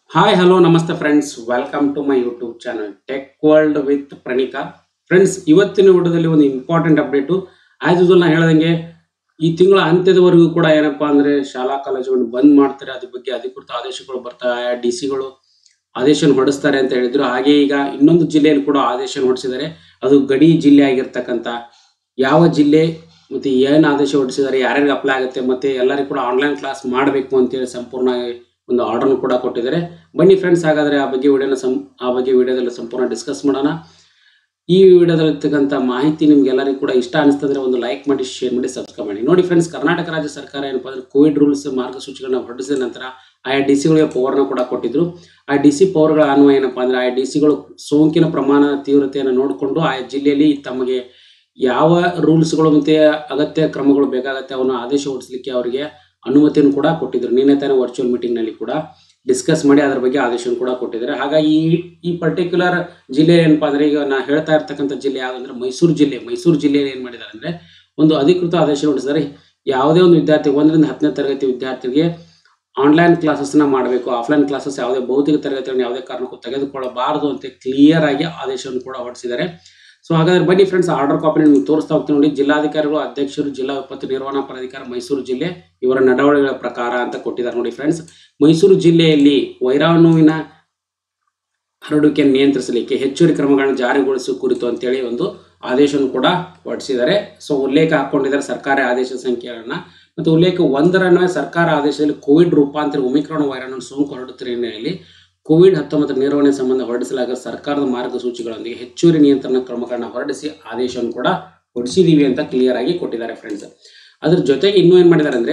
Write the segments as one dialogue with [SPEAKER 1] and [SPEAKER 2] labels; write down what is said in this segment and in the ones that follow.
[SPEAKER 1] hi hello ನಮಸ್ತೆ friends welcome to my YouTube channel tech world with Praneetha friends ಇವತ್ತಿನ ವಿಡಿಯೋದಲ್ಲಿ ಒಂದು ಇಂಪಾರ್ಟೆಂಟ್ ಅಪ್ಡೇಟು ಆಸ್ ಯೂಸಲ್ ನಾ ಹೇಳ್ದಂಗೆ ಈ ತಿಂಗಳ ಅಂತ್ಯದವರೆಗೂ ಕೂಡ ಏನಪ್ಪಾ ಅಂದ್ರೆ ಶಾಲಾ ಕಾಲೇಜುಗಳನ್ನು ಬಂದ್ ಮಾಡ್ತಾರೆ ಅದ್ರ ಬಗ್ಗೆ ಅಧಿಕೃತ ಆದೇಶಗಳು ಬರ್ತಾರೆ ಆಯಾ ಡಿ ಸಿಗಳು ಆದೇಶ ಹೊರಡಿಸ್ತಾರೆ ಅಂತ ಹೇಳಿದ್ರು ಹಾಗೆ ಈಗ ಇನ್ನೊಂದು ಜಿಲ್ಲೆಯಲ್ಲಿ ಕೂಡ ಆದೇಶ ಹೊರಡಿಸಿದ್ದಾರೆ ಅದು ಗಡಿ ಜಿಲ್ಲೆ ಆಗಿರ್ತಕ್ಕಂಥ ಯಾವ ಜಿಲ್ಲೆ ಮತ್ತೆ ಏನ್ ಆದೇಶ ಹೊರಡಿಸಿದ್ದಾರೆ ಯಾರ್ಯಾರಿಗೆ ಅಪ್ಲೈ ಆಗುತ್ತೆ ಮತ್ತೆ ಎಲ್ಲರಿಗೂ ಕೂಡ ಆನ್ಲೈನ್ ಕ್ಲಾಸ್ ಮಾಡಬೇಕು ಅಂತೇಳಿ ಸಂಪೂರ್ಣ ಒಂದು ಆರ್ಡರ್ ಕೂಡ ಕೊಟ್ಟಿದ್ದಾರೆ ಬನ್ನಿ ಫ್ರೆಂಡ್ಸ್ ಹಾಗಾದ್ರೆ ಆ ಬಗ್ಗೆ ವಿಡಿಯೋನ ಸಂ ಆ ಬಗ್ಗೆ ವಿಡಿಯೋದಲ್ಲಿ ಸಂಪೂರ್ಣ ಡಿಸ್ಕಸ್ ಮಾಡೋಣ ಈ ವಿಡಿಯೋದಲ್ಲಿ ಇರ್ತಕ್ಕಂಥ ಮಾಹಿತಿ ನಿಮ್ಗೆ ಎಲ್ಲರಿಗೂ ಕೂಡ ಇಷ್ಟ ಅನಿಸ್ತಂದ್ರೆ ಒಂದು ಲೈಕ್ ಮಾಡಿ ಶೇರ್ ಮಾಡಿ ಸಬ್ಸ್ಕ್ರೈಬ್ ಮಾಡಿ ನೋಡಿ ಫ್ರೆಂಡ್ಸ್ ಕರ್ನಾಟಕ ರಾಜ್ಯ ಸರ್ಕಾರ ಏನಪ್ಪಾ ಅಂದ್ರೆ ಕೋವಿಡ್ ರೂಲ್ಸ್ ಮಾರ್ಗಸೂಚಿಗಳನ್ನ ಹೊರಡಿಸಿದ ನಂತರ ಆಯಾ ಡಿ ಸಿಗಳಿಗೆ ಪವರ್ನ ಕೂಡ ಕೊಟ್ಟಿದ್ರು ಆ ಡಿ ಸಿ ಪವರ್ಗಳ ಅನ್ವಯ ಏನಪ್ಪಾ ಅಂದ್ರೆ ಆಯಾ ಡಿ ಸಿಗಳು ಸೋಂಕಿನ ಪ್ರಮಾಣ ತೀವ್ರತೆಯನ್ನು ನೋಡಿಕೊಂಡು ಆಯಾ ಜಿಲ್ಲೆಯಲ್ಲಿ ತಮಗೆ ಯಾವ ರೂಲ್ಸ್ಗಳು ಮತ್ತೆ ಅಗತ್ಯ ಕ್ರಮಗಳು ಬೇಕಾಗತ್ತೆ ಅವನ್ನ ಆದೇಶ ಹೊರಡಿಸಲಿಕ್ಕೆ ಅವರಿಗೆ ಅನುಮತಿಯನ್ನು ಕೂಡ ಕೊಟ್ಟಿದ್ರು ನಿನ್ನೆ ತಾನೇ ವರ್ಚುವಲ್ ಮೀಟಿಂಗ್ ನಲ್ಲಿ ಕೂಡ ಡಿಸ್ಕಸ್ ಮಾಡಿ ಅದರ ಬಗ್ಗೆ ಆದೇಶ ಕೂಡ ಕೊಟ್ಟಿದ್ದಾರೆ ಹಾಗಾಗಿ ಈ ಈ ಪರ್ಟಿಕ್ಯುಲರ್ ಜಿಲ್ಲೆ ಏನಪ್ಪಾ ಅಂದ್ರೆ ಈಗ ನಾ ಹೇಳ್ತಾ ಇರ್ತಕ್ಕಂಥ ಜಿಲ್ಲೆ ಯಾವ್ದಂದ್ರೆ ಮೈಸೂರು ಜಿಲ್ಲೆ ಮೈಸೂರು ಜಿಲ್ಲೆಯಲ್ಲಿ ಏನ್ ಮಾಡಿದ್ದಾರೆ ಅಂದ್ರೆ ಒಂದು ಅಧಿಕೃತ ಆದೇಶ ಹೊರಡಿಸಿದ್ದಾರೆ ಯಾವುದೇ ಒಂದು ವಿದ್ಯಾರ್ಥಿ ಒಂದರಿಂದ ಹತ್ತನೇ ತರಗತಿ ವಿದ್ಯಾರ್ಥಿಗೆ ಆನ್ಲೈನ್ ಕ್ಲಾಸಸ್ ನ ಮಾಡಬೇಕು ಆಫ್ಲೈನ್ ಕ್ಲಾಸಸ್ ಯಾವುದೇ ಭೌತಿಕ ತರಗತಿಗಳನ್ನು ಯಾವುದೇ ಕಾರಣಕ್ಕೂ ತೆಗೆದುಕೊಳ್ಳಬಾರದು ಅಂತ ಕ್ಲಿಯರ್ ಆಗಿ ಆದೇಶವನ್ನು ಕೂಡ ಹೊರಡಿಸಿದ್ದಾರೆ ಸೊ ಹಾಗಾದ್ರೆ ಬನ್ನಿ ಫ್ರೆಂಡ್ಸ್ ಆರ್ಡರ್ ಕಾಪಿ ನಿಮ್ಗೆ ತೋರಿಸ್ತಾ ಹೋಗ್ತೀನಿ ನೋಡಿ ಜಿಲ್ಲಾಧಿಕಾರಿಗಳು ಅಧ್ಯಕ್ಷರು ಜಿಲ್ಲಾ ವಿಪತ್ತು ನಿರ್ವಹಣಾ ಪ್ರಾಧಿಕಾರ ಮೈಸೂರು ಜಿಲ್ಲೆ ಇವರ ನಡವಳಿಕೆಗಳ ಪ್ರಕಾರ ಅಂತ ಕೊಟ್ಟಿದ್ದಾರೆ ನೋಡಿ ಫ್ರೆಂಡ್ಸ್ ಮೈಸೂರು ಜಿಲ್ಲೆಯಲ್ಲಿ ವೈರಾಣುವಿನ ಹರಡುವಿಕೆ ನಿಯಂತ್ರಿಸಲಿಕ್ಕೆ ಹೆಚ್ಚುವರಿ ಕ್ರಮಗಳನ್ನು ಜಾರಿಗೊಳಿಸುವ ಕುರಿತು ಅಂತೇಳಿ ಒಂದು ಆದೇಶವನ್ನು ಕೂಡ ಹೊರಡಿಸಿದ್ದಾರೆ ಸೊ ಉಲ್ಲೇಖ ಹಾಕೊಂಡಿದ್ದಾರೆ ಸರ್ಕಾರಿ ಆದೇಶ ಸಂಖ್ಯೆಗಳನ್ನ ಮತ್ತು ಉಲ್ಲೇಖ ಒಂದರನ್ವಯ ಸರ್ಕಾರ ಆದೇಶದಲ್ಲಿ ಕೋವಿಡ್ ರೂಪಾಂತರ ಒಮಿಕ್ರಾನ್ ವೈರಾಣು ಸೋಂಕು ಹರಡುತ್ತಿರುವ ಹಿನ್ನೆಲೆಯಲ್ಲಿ ಕೋವಿಡ್ ಹತ್ತೊಂಬತ್ತರ ನಿರ್ವಹಣೆ ಸಂಬಂಧ ಹೊರಡಿಸಲಾದ ಸರ್ಕಾರದ ಮಾರ್ಗಸೂಚಿಗಳೊಂದಿಗೆ ಹೆಚ್ಚುವರಿ ನಿಯಂತ್ರಣ ಕ್ರಮಗಳನ್ನ ಹೊರಡಿಸಿ ಆದೇಶವನ್ನು ಕೂಡ ಹೊರಡಿಸಿದೀವಿ ಅಂತ ಕ್ಲಿಯರ್ ಆಗಿ ಕೊಟ್ಟಿದ್ದಾರೆ ಫ್ರೆಂಡ್ಸ್ ಅದ್ರ ಜೊತೆಗೆ ಇನ್ನೂ ಏನ್ ಮಾಡಿದ್ದಾರೆ ಅಂದ್ರೆ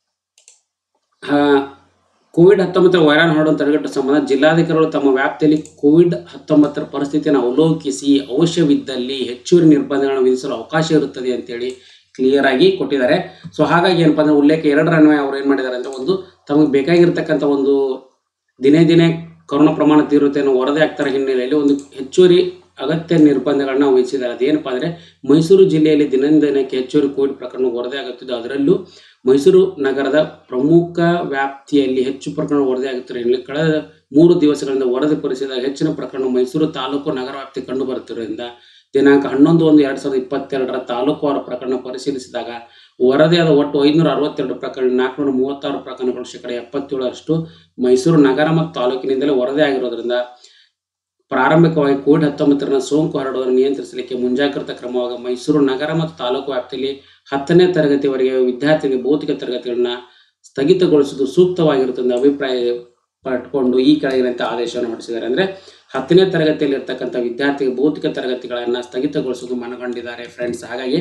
[SPEAKER 1] ಆ, ಕೋವಿಡ್ ಹತ್ತೊಂಬತ್ತರ ವೈರಾಣು ಹರಡುವ ತಡೆಗಟ್ಟುವ ಸಂಬಂಧ ಜಿಲ್ಲಾಧಿಕಾರಿಗಳು ತಮ್ಮ ವ್ಯಾಪ್ತಿಯಲ್ಲಿ ಕೋವಿಡ್ ಹತ್ತೊಂಬತ್ತರ ಪರಿಸ್ಥಿತಿಯನ್ನು ಅವಲೋಕಿಸಿ ಅವಶ್ಯವಿದ್ದಲ್ಲಿ ಹೆಚ್ಚುವರಿ ನಿರ್ಬಂಧಗಳನ್ನು ವಿಧಿಸಲು ಅವಕಾಶ ಇರುತ್ತದೆ ಅಂತೇಳಿ ಕ್ಲಿಯರ್ ಆಗಿ ಕೊಟ್ಟಿದ್ದಾರೆ ಸೊ ಹಾಗಾಗಿ ಏನಪ್ಪಾ ಅಂದ್ರೆ ಉಲ್ಲೇಖ ಎರಡರ ಅನ್ವಯ ಅವ್ರು ಏನ್ ಮಾಡಿದ್ದಾರೆ ಅಂದ್ರೆ ಒಂದು ತಮಗೆ ಬೇಕಾಗಿರ್ತಕ್ಕಂಥ ಒಂದು ದಿನೇ ದಿನೇ ಕೊರೋನಾ ಪ್ರಮಾಣ ತೀವ್ರತೆಯನ್ನು ವರದಿ ಆಗ್ತಾರ ಹಿನ್ನೆಲೆಯಲ್ಲಿ ಒಂದು ಹೆಚ್ಚುವರಿ ಅಗತ್ಯ ನಿರ್ಬಂಧಗಳನ್ನ ವಹಿಸಿದ್ದಾರೆ ಅದೇನಪ್ಪಾ ಅಂದ್ರೆ ಮೈಸೂರು ಜಿಲ್ಲೆಯಲ್ಲಿ ದಿನದಿಂದ ದಿನಕ್ಕೆ ಹೆಚ್ಚುವರಿ ಕೋವಿಡ್ ಪ್ರಕರಣ ವರದಿ ಆಗುತ್ತಿದ್ದು ಅದರಲ್ಲೂ ಮೈಸೂರು ನಗರದ ಪ್ರಮುಖ ವ್ಯಾಪ್ತಿಯಲ್ಲಿ ಹೆಚ್ಚು ಪ್ರಕರಣ ವರದಿ ಆಗುತ್ತಿರುವ ಹಿನ್ನೆಲೆ ಕಳೆದ ಮೂರು ದಿವಸಗಳಿಂದ ವರದಿ ಪರಿಸಿದಾಗ ಹೆಚ್ಚಿನ ಪ್ರಕರಣ ಮೈಸೂರು ತಾಲೂಕು ನಗರ ವ್ಯಾಪ್ತಿ ಕಂಡು ಬರುತ್ತಿರುವುದರಿಂದ ದಿನಾಂಕ ಹನ್ನೊಂದು ಒಂದು ಎರಡ್ ಸಾವಿರದ ಇಪ್ಪತ್ತೆರಡರ ತಾಲೂಕುವಾರು ಪ್ರಕರಣ ಪರಿಶೀಲಿಸಿದಾಗ ವರದಿಯಾದ ಒಟ್ಟು ಐನೂರ ಅರವತ್ತೆರಡು ಪ್ರಕರಣ ನಾಲ್ಕುನೂರ ಮೂವತ್ತಾರು ಪ್ರಕರಣಗಳು ಶೇಕಡ ಎಪ್ಪತ್ತೇಳರಷ್ಟು ಮೈಸೂರು ನಗರ ಮತ್ತು ತಾಲೂಕಿನಿಂದಲೇ ವರದಿ ಆಗಿರೋದ್ರಿಂದ ಪ್ರಾರಂಭಿಕವಾಗಿ ಕೋವಿಡ್ ಹತ್ತೊಂಬತ್ತರ ಸೋಂಕು ಹರಡುವುದನ್ನು ನಿಯಂತ್ರಿಸಲಿಕ್ಕೆ ಮುಂಜಾಗ್ರತಾ ಕ್ರಮವಾಗಿ ಮೈಸೂರು ನಗರ ಮತ್ತು ತಾಲೂಕು ವ್ಯಾಪ್ತಿಯಲ್ಲಿ ಹತ್ತನೇ ತರಗತಿವರೆಗೆ ವಿದ್ಯಾರ್ಥಿಗಳಿಗೆ ಭೌತಿಕ ತರಗತಿಗಳನ್ನ ಸ್ಥಗಿತಗೊಳಿಸುವುದು ಸೂಕ್ತವಾಗಿರುತ್ತದೆ ಎಂದು ಅಭಿಪ್ರಾಯ ಪಟ್ಕೊಂಡು ಈ ಕೆಳಗಿನಂತೆ ಆದೇಶವನ್ನು ಹೊರಡಿಸಿದ್ದಾರೆ ಅಂದ್ರೆ ಹತ್ತನೇ ತರಗತಿಯಲ್ಲಿ ಇರ್ತಕ್ಕಂಥ ವಿದ್ಯಾರ್ಥಿಗೆ ಭೌತಿಕ ತರಗತಿಗಳನ್ನ ಸ್ಥಗಿತಗೊಳಿಸುವುದು ಮನಗಂಡಿದ್ದಾರೆ ಫ್ರೆಂಡ್ಸ್ ಹಾಗಾಗಿ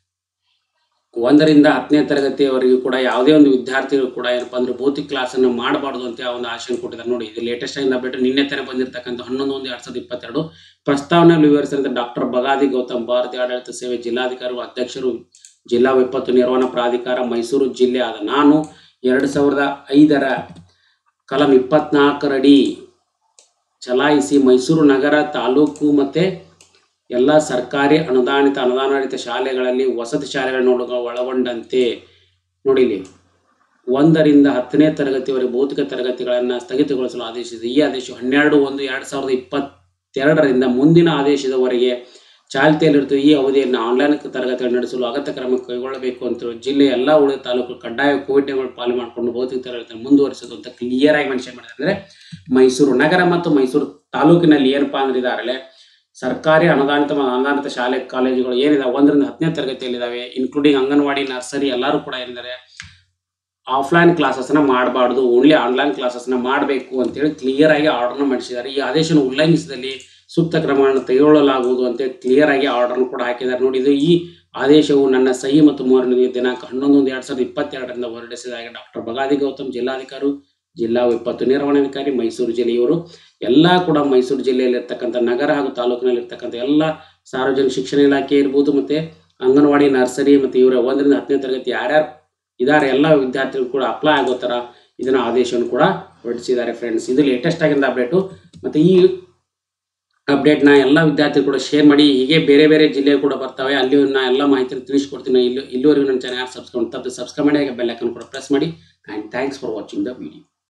[SPEAKER 1] ಒಂದರಿಂದ ಹತ್ತನೇ ತರಗತಿಯವರೆಗೂ ಕೂಡ ಯಾವುದೇ ಒಂದು ವಿದ್ಯಾರ್ಥಿಗಳು ಕೂಡ ಏನಪ್ಪಾ ಅಂದ್ರೆ ಭೌತಿಕ ಕ್ಲಾಸ್ ಅನ್ನು ಮಾಡಬಾರ್ದು ಅಂತ ಒಂದು ಆಶಯ ಕೊಟ್ಟಿದ್ದಾರೆ ನೋಡಿ ಇದು ಲೇಟೆಸ್ಟ್ ಆಗಿ ಅಪ್ಡೇಟ್ ನಿನ್ನೆ ತಾನೇ ಬಂದಿರತಕ್ಕಂಥ ಹನ್ನೊಂದು ಒಂದು ಎರಡ್ ಸಾವಿರದ ಇಪ್ಪತ್ತೆರಡು ಪ್ರಸ್ತಾವನೆಯಲ್ಲಿ ವಿವರಿಸಿದಂತೆ ಡಾಕ್ಟರ್ ಬಗಾದಿ ಗೌತಮ್ ಭಾರತೀಯ ಆಡಳಿತ ಸೇವೆ ಜಿಲ್ಲಾಧಿಕಾರಿಗಳು ಅಧ್ಯಕ್ಷರು ಜಿಲ್ಲಾ ವಿಪತ್ತು ನಿರ್ವಹಣಾ ಪ್ರಾಧಿಕಾರ ಮೈಸೂರು ಜಿಲ್ಲೆ ಆದ ನಾನು ಎರಡ್ ಸಾವಿರದ ಐದರ ಕಲಂ ಇಪ್ಪತ್ನಾಲ್ಕರಡಿ ಚಲಾಯಿಸಿ ಮೈಸೂರು ನಗರ ತಾಲೂಕು ಮತ್ತೆ ಎಲ್ಲ ಸರ್ಕಾರಿ ಅನುದಾನಿತ ಅನುದಾನಾಡಳಿತ ಶಾಲೆಗಳಲ್ಲಿ ವಸತಿ ಶಾಲೆಗಳನ್ನು ಒಳಗೊಂಡಂತೆ ನೋಡಿ ಇಲ್ಲಿ ಒಂದರಿಂದ ಹತ್ತನೇ ತರಗತಿವರೆಗೆ ಭೌತಿಕ ತರಗತಿಗಳನ್ನು ಸ್ಥಗಿತಗೊಳಿಸಲು ಆದೇಶಿಸಿದೆ ಈ ಆದೇಶವು ಹನ್ನೆರಡು ಒಂದು ಎರಡ್ ಸಾವಿರದ ಇಪ್ಪತ್ತೆರಡರಿಂದ ಮುಂದಿನ ಆದೇಶದವರೆಗೆ ಚಾಲ್ತಿಯಲ್ಲಿರುತ್ತದೆ ಈ ಅವಧಿಯಲ್ಲಿ ಆನ್ಲೈನ್ ತರಗತಿಗಳನ್ನು ನಡೆಸಲು ಅಗತ್ಯ ಕ್ರಮ ಕೈಗೊಳ್ಳಬೇಕು ಅಂತ ಜಿಲ್ಲೆಯ ಎಲ್ಲ ಉಳಿದ ತಾಲೂಕು ಕಡ್ಡಾಯ ಕೋವಿಡ್ ನಿಯಮಗಳು ಪಾಲನೆ ಮಾಡಿಕೊಂಡು ಭೌತಿಕ ತರಗತಿ ಮುಂದುವರಿಸೋದು ಅಂತ ಕ್ಲಿಯರ್ ಆಗಿ ಮೆನ್ಷನ್ ಮಾಡಿದ್ದಾರೆ ಅಂದ್ರೆ ಮೈಸೂರು ನಗರ ಮತ್ತು ಮೈಸೂರು ತಾಲೂಕಿನಲ್ಲಿ ಏನಪ್ಪಾ ಅಂದ್ರೆ ಇದಾರಲ್ಲೇ ಸರ್ಕಾರಿ ಅನುದಾನಿತ ಮತ್ತು ಅನುದಾನಿತ ಶಾಲೆ ಕಾಲೇಜುಗಳು ಏನಿದಾವೆ ಒಂದರಿಂದ ಹತ್ತನೇ ತರಗತಿಯಲ್ಲಿದ್ದಾವೆ ಇನ್ಕ್ಲೂಡಿಂಗ್ ಅಂಗನವಾಡಿ ನರ್ಸರಿ ಎಲ್ಲರೂ ಕೂಡ ಏನಿದ್ದಾರೆ ಆಫ್ಲೈನ್ ಕ್ಲಾಸಸ್ನ ಮಾಡಬಾರ್ದು ಓನ್ಲಿ ಆನ್ಲೈನ್ ಕ್ಲಾಸಸ್ನ ಮಾಡಬೇಕು ಅಂತೇಳಿ ಕ್ಲಿಯರ್ ಆಗಿ ಆರ್ಡರ್ನ ಮಾಡಿಸಿದ್ದಾರೆ ಈ ಆದೇಶನ ಉಲ್ಲಂಘಿಸಿದಲ್ಲಿ ಸೂಕ್ತ ಕ್ರಮಗಳನ್ನು ತೆಗೆದುಕೊಳ್ಳಲಾಗುವುದು ಅಂತ ಕ್ಲಿಯರ್ ಆಗಿ ಆರ್ಡರ್ನ ಕೂಡ ಹಾಕಿದ್ದಾರೆ ನೋಡಿ ಇದು ಈ ಆದೇಶವು ನನ್ನ ಸಹಿ ಮತ್ತು ಮೂರನೇ ದಿನಾಂಕ ಹನ್ನೊಂದು ಒಂದು ಎರಡ್ ಸಾವಿರದ ಇಪ್ಪತ್ತೆರಡರಿಂದ ಹೊರಡಿಸಿದಾಗ ಡಾಕ್ಟರ್ ಬಗಾದಿ ಗೌತಮ್ ಜಿಲ್ಲಾಧಿಕಾರಿ ಜಿಲ್ಲಾ ವಿಪತ್ತು ನಿರ್ವಹಣಾಧಿಕಾರಿ ಮೈಸೂರು ಜಿಲ್ಲೆಯವರು ಎಲ್ಲ ಕೂಡ ಮೈಸೂರು ಜಿಲ್ಲೆಯಲ್ಲಿ ಇರ್ತಕ್ಕಂಥ ನಗರ ಹಾಗೂ ತಾಲೂಕಿನಲ್ಲಿ ಇರ್ತಕ್ಕಂಥ ಎಲ್ಲ ಸಾರ್ವಜನಿಕ ಶಿಕ್ಷಣ ಇಲಾಖೆ ಇರ್ಬೋದು ಮತ್ತೆ ಅಂಗನವಾಡಿ ನರ್ಸರಿ ಮತ್ತೆ ಇವರ ಒಂದರಿಂದ ಹತ್ತನೇ ತರಗತಿ ಯಾರ್ಯಾರು ಇದಾರೆ ಎಲ್ಲ ವಿದ್ಯಾರ್ಥಿಗಳು ಕೂಡ ಅಪ್ಲೈ ಆಗೋ ಥರ ಇದನ್ನ ಆದೇಶವನ್ನು ಕೂಡ ಹೊರಡಿಸಿದ್ದಾರೆ ಫ್ರೆಂಡ್ಸ್ ಇದು ಲೇಟೆಸ್ಟ್ ಆಗಿಂದ ಅಪ್ಡೇಟು ಮತ್ತೆ ಈ ಅಪ್ಡೇಟ್ನ ಎಲ್ಲ ವಿದ್ಯಾರ್ಥಿಗಳು ಕೂಡ ಶೇರ್ ಮಾಡಿ ಹೀಗೆ ಬೇರೆ ಬೇರೆ ಜಿಲ್ಲೆ ಕೂಡ ಬರ್ತವೆ ಅಲ್ಲಿ ನಾ ಎಲ್ಲ ಮಾಹಿತಿಯನ್ನು ತಿಳಿಸ್ಕೊಡ್ತೀನಿ ಇಲ್ಲಿ ಇಲ್ಲಿವರೆಗೂ ನನ್ನ ಚಾನಲ್ ಸಬ್ಸ್ಕ್ರೈಬ್ ತಪ್ಪದೆ ಸಬ್ಸ್ಕ್ರೈಬ್ ಮಾಡಿ ಹಾಗೆ ಬೆಲ್ ಐಕನ್ ಕೂಡ ಪ್ರೆಸ್ ಮಾಡಿ and thanks for watching the video